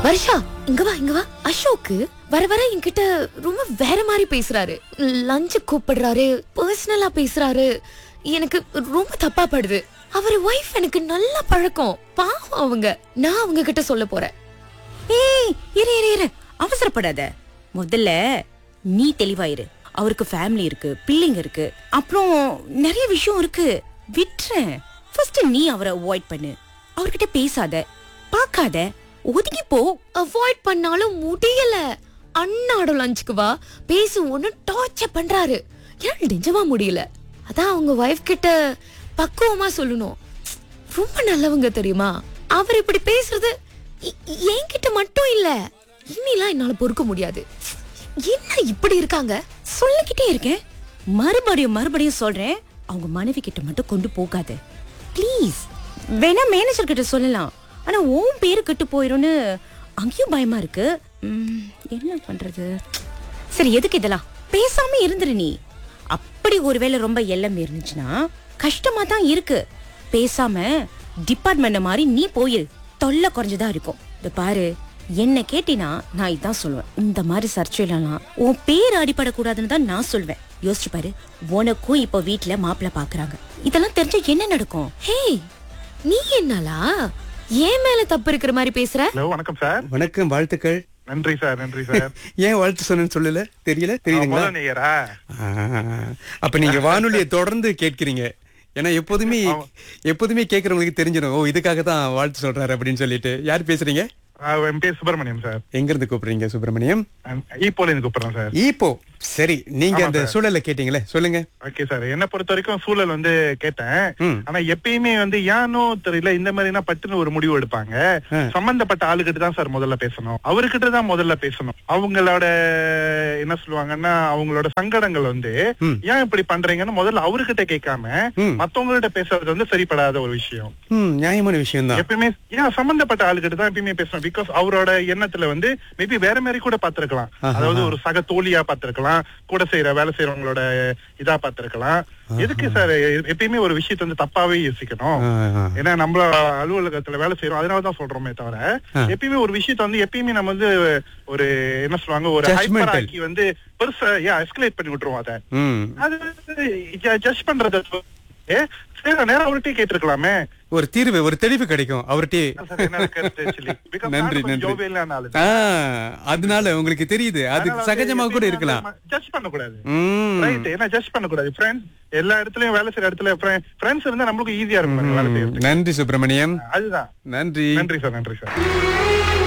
வருஷா இங்க வா இங்க வா அசோக்கு வர வர என்கிட்ட ரொம்ப வேற மாதிரி பேசுறாரு லஞ்சு கூப்பிடுறாரு பர்சனலா பேசுறாரு எனக்கு ரொம்ப தப்பா படுது அவர் ஒய்ஃப் எனக்கு நல்ல பழக்கம் பாவம் அவங்க நான் அவங்க கிட்ட சொல்ல போறேன் ஏய் இரு இரு இரு அவசரப்படாத முதல்ல நீ தெளிவாயிரு அவருக்கு ஃபேமிலி இருக்கு பிள்ளைங்க இருக்கு அப்புறம் நிறைய விஷயம் இருக்கு விட்டுறேன் ஃபர்ஸ்ட் நீ அவரை அவாய்ட் பண்ணு அவர்கிட்ட பேசாத பார்க்காத ஒதுங்கி போ அவாய்ட் பண்ணாலும் முடியல அண்ணாட லஞ்சுக்கு வா பேசு ஒண்ணு டார்ச்சர் பண்றாரு ஏன் நிஜமா முடியல அதான் அவங்க ஒய்ஃப் கிட்ட பக்குவமா சொல்லணும் ரொம்ப நல்லவங்க தெரியுமா அவர் இப்படி பேசுறது எ- என்கிட்ட மட்டும் இல்ல இனிலாம் என்னால பொறுக்க முடியாது என்ன இப்படி இருக்காங்க சொல்லிக்கிட்டே இருக்கேன் மறுபடியும் மறுபடியும் சொல்றேன் அவங்க மனைவி கிட்ட மட்டும் கொண்டு போகாத ப்ளீஸ் வேணா மேனேஜர் கிட்ட சொல்லலாம் ஆனா உன் பேரு கெட்டு போயிரும்னு அங்கேயும் பயமா இருக்கு ம், என்ன பண்றது சரி எதுக்கு இதெல்லாம் பேசாம இருந்துரு நீ அப்படி ஒருவேளை ரொம்ப எல்லம் இருந்துச்சுன்னா கஷ்டமா தான் இருக்கு பேசாம டிபார்ட்மெண்ட் மாதிரி நீ போயிரு தொல்லை குறைஞ்சதா இருக்கும் இந்த பாரு என்ன கேட்டினா நான் இதான் சொல்லுவேன் இந்த மாதிரி சர்ச்சையிலலாம் உன் பேர் அடிபடக்கூடாதுன்னு தான் நான் சொல்வேன் யோசிச்சு பாரு உனக்கும் இப்போ வீட்ல மாப்பிள்ளை பாக்குறாங்க இதெல்லாம் தெரிஞ்சா என்ன நடக்கும் ஹே நீ என்னாலா ஏன் மேல தப்பு இருக்கிற மாதிரி பேசுற ஹலோ வணக்கம் சார் வணக்கம் வாழ்த்துக்கள் நன்றி சார் நன்றி சார் ஏன் வாழ்த்து சொன்னேன்னு சொல்லல தெரியல தெரியுதுங்களா முதல் நேயரா ஆ, அப்ப நீங்க வானொலியை தொடர்ந்து கேட்கிறீங்க ஏன்னா எப்போதுமே எப்போதுமே கேட்கறவங்களுக்கு தெரிஞ்சிடும் ஓ இதுக்காக தான் வாழ்த்து சொல்றாரு அப்படின்னு சொல்லிட்டு யார் பேசுறீங்க ஆ, என் பேர் சுப்பிரமணியம் சார் எங்க இருந்து கூப்பிடுறீங்க சுப்பிரமணியம் ஈப்போல இருந்து கூப்பிடுறேன் சார் இப்போ சரி நீங்க ஆமா அந்த சார். சூழலை கேட்டீங்களே சொல்லுங்க ஓகே சார் என்ன பொறுத்த வரைக்கும் சூழல் வந்து கேட்டேன் ம். ஆனா எப்பயுமே வந்து ஏனோ தெரியல இந்த மாதிரினா பட்டுன்னு ஒரு முடிவு எடுப்பாங்க ஆ. சம்பந்தப்பட்ட ஆளுகிட்ட தான் சார் முதல்ல பேசணும் அவர்கிட்ட தான் முதல்ல பேசணும் அவங்களோட என்ன சொல்லுவாங்கன்னா அவங்களோட சங்கடங்கள் வந்து ம். ஏன் இப்படி பண்றீங்கன்னு முதல்ல அவர்கிட்ட கேட்காம ம். மத்தவங்கள்ட்ட பேசுறது வந்து சரிப்படாத ஒரு விஷயம் ம் நியாயமான விஷயம் தான் எப்பயுமே ஏன் சம்பந்தப்பட்ட ஆளுகிட்ட தான் எப்பயுமே பேசணும் பிகாஸ் அவரோட எண்ணத்துல வந்து மேபி வேற மாதிரி கூட பாத்திருக்கலாம் ஆஹா. அதாவது ஒரு சக தோழியா பாத்திருக்கலாம் கூட செய்யற வேலை செய்யறவங்களோட இதா பாத்திருக்கலாம் எதுக்கு சார் எப்பயுமே ஒரு விஷயத்தை வந்து தப்பாவே யோசிக்கணும் ஏன்னா நம்ம அலுவலகத்துல வேலை செய்யறோம் அதனாலதான் சொல்றோமே தவிர ஆ. எப்பயுமே ஒரு விஷயத்த வந்து எப்பயுமே நம்ம வந்து ஒரு என்ன சொல்லுவாங்க ஒரு Judgmental. hyper ஆக்கி வந்து பெருசா ஏன் எஸ்கலேட் பண்ணி விட்டுருவோம் அதை ம் அது ஜட்ஜ் பண்றது ஏ, சரி நேரம் அவர்கிட்டயே கேட்டிருக்கலாமே ஒரு தீர்வு ஒரு தெளிவு கிடைக்கும் அவர்கிட்ட சார், என்னோட கருத்து actually. Because நன்றி நானும் கொஞ்சம் நன்றி jovial-ஆன ஆளு. ஆ அதனால உங்களுக்கு தெரியுது அது அதனால சகஜமா வந்து கூட எப்பயுமே இருக்கலாம் வந்து judge பண்ணக்கூடாது. ம் Right, ஏன்னா judge பண்ணக்கூடாது. Friends, எல்லா இடத்துலயும் வேலை செய்யற இடத்துல fri- friends இருந்தா நம்மளுக்கு ஈஸியா இருக்கும் வேலை செய்யறதுக்கு நன்றி சுப்பிரமணியம் அதுதான் நன்றி நன்றி சார் நன்றி சார்